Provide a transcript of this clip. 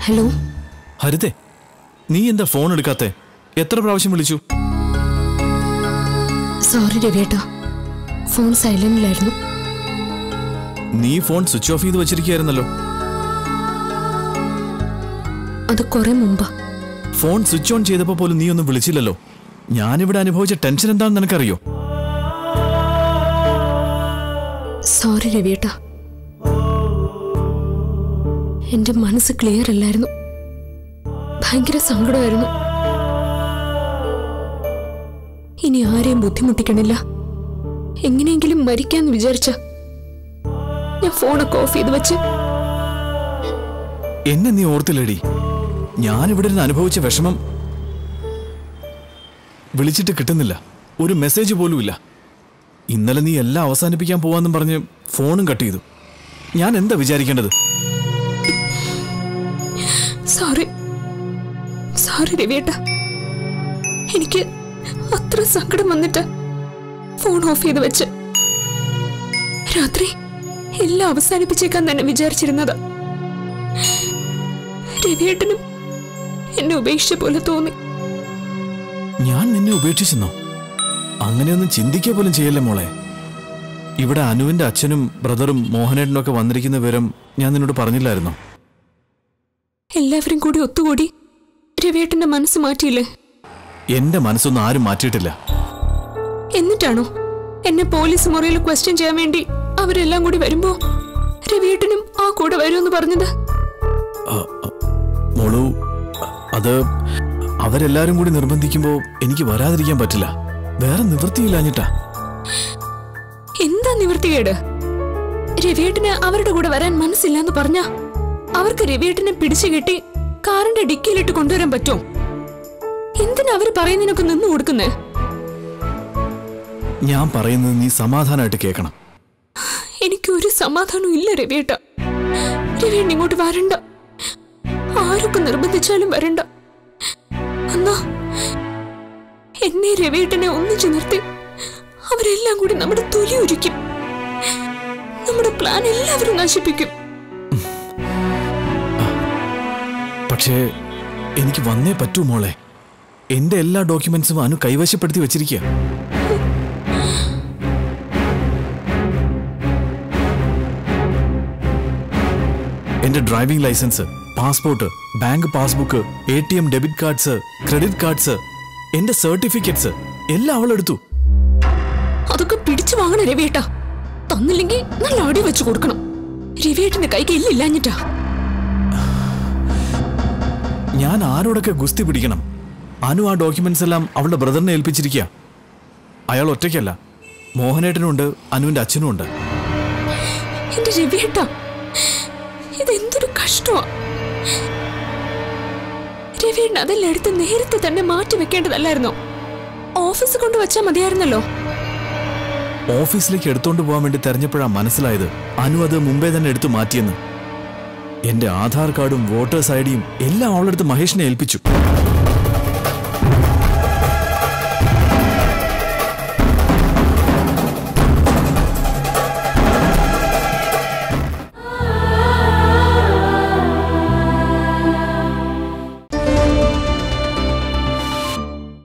hello ഹരിതേ നീ എന്താ phone എടുക്കാത്തെ എത്ര പ്രാവശ്യം വിളിച്ചു സോറി രവിയേട്ടാ ഫോൺ സൈലന്റിലായിരുന്നു നീ ഫോൺ സ്വിച്ച് ഓഫ് ചെയ്ത് വെച്ചിരിക്കുകയായിരുന്നല്ലോ അത് കുറെ മുമ്പാ ഫോൺ സ്വിച്ച് ഓൺ ചെയ്തപ്പോൾ പോലും നീ ഒന്നും വിളിച്ചില്ലല്ലോ ഞാനിവിടെ അനുഭവിച്ച ടെൻഷൻ എന്താണെന്ന് നിനക്കറിയോ സോറി രവിയേട്ടാ എന്റെ മനസ്സ് ക്ലിയർ അല്ലായിരുന്നു ഭയങ്കര സങ്കടമായിരുന്നു ഇനി ആരെയും ബുദ്ധിമുട്ടിക്കണില്ല എങ്ങനെയെങ്കിലും മരിക്കാന്ന് വിചാരിച്ച ഞാൻ ഫോണൊക്കെ ഓഫ് ചെയ്ത് വെച്ച് എന്നെ നീ ഓർത്തില്ലേടി ഞാനിവിടെ ഇരുന്ന് അനുഭവിച്ച വിഷമം വിളിച്ചിട്ട് കിട്ടുന്നില്ല ഒരു മെസ്സേജ് പോലുമില്ല ഇന്നലെ നീ എല്ലാം അവസാനിപ്പിക്കാൻ പോവാന്നും പറഞ്ഞ് ഫോണും കട്ട് ചെയ്തു ഞാൻ എന്താ വിചാരിക്കേണ്ടത് സോറി സോറി രവിയേട്ട എനിക്ക് അത്ര സങ്കടം വന്നിട്ട് ഫോൺ ഓഫ് ചെയ്ത് വെച്ച് രാത്രി എല്ലാം അവസാനിപ്പിച്ചേക്കാൻ തന്നെ വിചാരിച്ചിരുന്നത് രവിയേട്ടനും എന്നെ ഉപേക്ഷിച്ച പോലെ തോന്നി ഞാൻ നിന്നെ ഉപേക്ഷിച്ചെന്നോ അങ്ങനെയൊന്നും ചിന്തിക്കുക പോലും ചെയ്യല്ലേ മോളെ ഇവിടെ അനുവിന്റെ അച്ഛനും ബ്രദറും മോഹനേട്ടനും ഒക്കെ വന്നിരിക്കുന്ന വിവരം ഞാൻ നിന്നോട് പറഞ്ഞില്ലായിരുന്നോ എല്ലാവരും കൂടി ഒത്തുകൂടി രവിയേട്ടന്റെ മനസ്സ് മാറ്റിയില്ലേ എന്റെ മനസ്സൊന്നും ആരും മാറ്റിയിട്ടില്ല എന്നിട്ടാണോ എന്നെ പോലീസ് മുറിയിൽ ക്വസ്റ്റ്യൻ ചെയ്യാൻ വേണ്ടി അവരെല്ലാം കൂടി വരുമ്പോ രവിയേട്ടനും ആ കൂടെ വരുമെന്ന് പറഞ്ഞത് അ, അ, മോളു അ, അത് അവരെല്ലാരും കൂടി നിർബന്ധിക്കുമ്പോ എനിക്ക് വരാതിരിക്കാൻ പറ്റില്ല വേറെ നിവൃത്തിയില്ലാഞ്ഞിട്ടാ എന്താ നിവൃത്തികേട് രവിയേട്ടന് അവരുടെ കൂടെ വരാൻ മനസ്സില്ലാന്ന് പറഞ്ഞ അവർക്ക് രവിയേട്ടനെ പിടിച്ചു കെട്ടി കാറിന്റെ ഡിക്കിയിലിട്ട് കൊണ്ടുവരാൻ പറ്റുമോ എന്തിനാ അവര് പറയുന്നതിനൊക്കെ നിന്നു കൊടുക്കുന്നേ ഞാൻ പറയുന്നത് നീ സമാധാനമായിട്ട് കേൾക്കണം എനിക്ക് ഒരു സമാധാനവും ഇല്ല രവിയേട്ട രവിയേട്ടൻ ഇങ്ങോട്ട് വരണ്ട ആരൊക്കെ നിർബന്ധിച്ചാലും വരണ്ട എന്നാ എന്നെ രവിയേട്ടനെ ഒന്നിച്ചു നിർത്തി അവരെല്ലാം കൂടി നമ്മുടെ തൊലി ഒരുക്കും നമ്മുടെ പ്ലാൻ എല്ലാവരും നശിപ്പിക്കും പക്ഷേ എനിക്ക് വന്നേ പറ്റൂ മോളെ എന്റെ എല്ലാ ഡോക്യുമെന്റ്സും അനു കൈവശപ്പെടുത്തി വെച്ചിരിക്കുക എന്റെ driving licence passport bank passbook A T M debit cards credit cards എന്റെ സർട്ടിഫിക്കറ്റ്സ് എല്ലാം അവൾ എടുത്തു അതൊക്കെ പിടിച്ചു വാങ്ങണം രവിയേട്ട തന്നില്ലെങ്കിൽ നല്ല അടി വെച്ച് കൊടുക്കണം രവിയേട്ടന്റെ കൈ ഇല്ലാഞ്ഞിട്ടാ ഞാൻ ആരോടൊക്കെ ഗുസ്തി പിടിക്കണം അനു ആ ഡോക്യുമെന്റ്സ് എല്ലാം അവളുടെ ബ്രദറിനെ ഏൽപ്പിച്ചിരിക്കുക അയാൾ ഒറ്റയ്ക്കല്ല മോഹനേട്ടനുണ്ട് അനുവിന്റെ അച്ഛനും ഉണ്ട് എന്റെ രവിയേട്ട ഇതെന്തൊരു കഷ്ടമാ രവിയേട്ടൻ അതെല്ലാം എടുത്ത് നേരത്തെ തന്നെ മാറ്റി വെക്കേണ്ടതല്ലായിരുന്നോ ഓഫീസ് കൊണ്ട് വെച്ചാൽ മതിയായിരുന്നല്ലോ ഓഫീസിലേക്ക് എടുത്തോണ്ട് പോകാൻ വേണ്ടി തെരഞ്ഞപ്പോഴാണ് മനസ്സിലായത് അനു അത് മുമ്പേ തന്നെ എടുത്തു മാറ്റിയെന്ന് എന്റെ ആധാർ കാർഡും വോട്ടേഴ്സ് ഐ ഡിയും എല്ലാം അവളെടുത്ത് മഹേഷിനെ ഏൽപ്പിച്ചു